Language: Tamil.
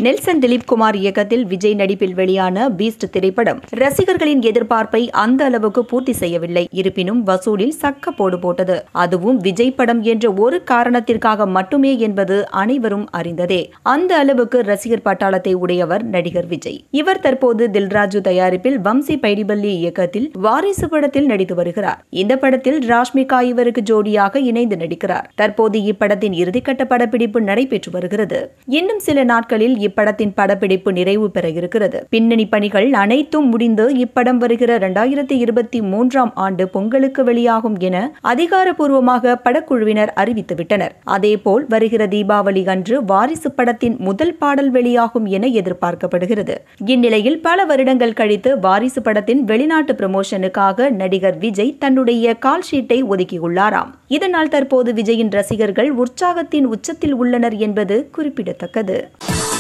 நெல்சன் திலீப் குமார் இயக்கத்தில் விஜய் நடிப்பில் வெளியான பீஸ்ட் திரைப்படம் ரசிகர்களின் எதிர்பார்ப்பை அந்த அளவுக்கு பூர்த்தி செய்யவில்லை இருப்பினும் வசூலில் சக்க போடு போட்டது அதுவும் விஜய் படம் என்ற ஒரு காரணத்திற்காக மட்டுமே என்பது அனைவரும் அறிந்ததே அந்த அளவுக்கு ரசிகர் பட்டாளத்தை உடையவர் நடிகர் விஜய் இவர் தற்போது தில்ராஜு தயாரிப்பில் வம்சி பைடிபல்லி இயக்கத்தில் வாரிசு படத்தில் நடித்து வருகிறார் இந்த படத்தில் ராஷ்மிகா இவருக்கு ஜோடியாக இணைந்து நடிக்கிறார் தற்போது இப்படத்தின் இறுதிக்கட்ட படப்பிடிப்பு நடைபெற்று வருகிறது இன்னும் சில நாட்களில் இப்படத்தின் படப்பிடிப்பு நிறைவு பெற இருக்கிறது பின்னணி பணிகள் அனைத்தும் முடிந்து இப்படம் வருகிற இரண்டாயிரத்தி இருபத்தி மூன்றாம் ஆண்டு பொங்கலுக்கு வெளியாகும் என அதிகாரப்பூர்வமாக படக்குழுவினர் அறிவித்துவிட்டனர் அதேபோல் வருகிற தீபாவளி அன்று வாரிசு படத்தின் முதல் பாடல் வெளியாகும் என எதிர்பார்க்கப்படுகிறது இந்நிலையில் பல வருடங்கள் கழித்து வாரிசு படத்தின் வெளிநாட்டு ப்ரமோஷனுக்காக நடிகர் விஜய் தன்னுடைய கால் ஷீட்டை ஒதுக்கியுள்ளாராம் இதனால் தற்போது விஜயின் ரசிகர்கள் உற்சாகத்தின் உச்சத்தில் உள்ளனர் என்பது குறிப்பிடத்தக்கது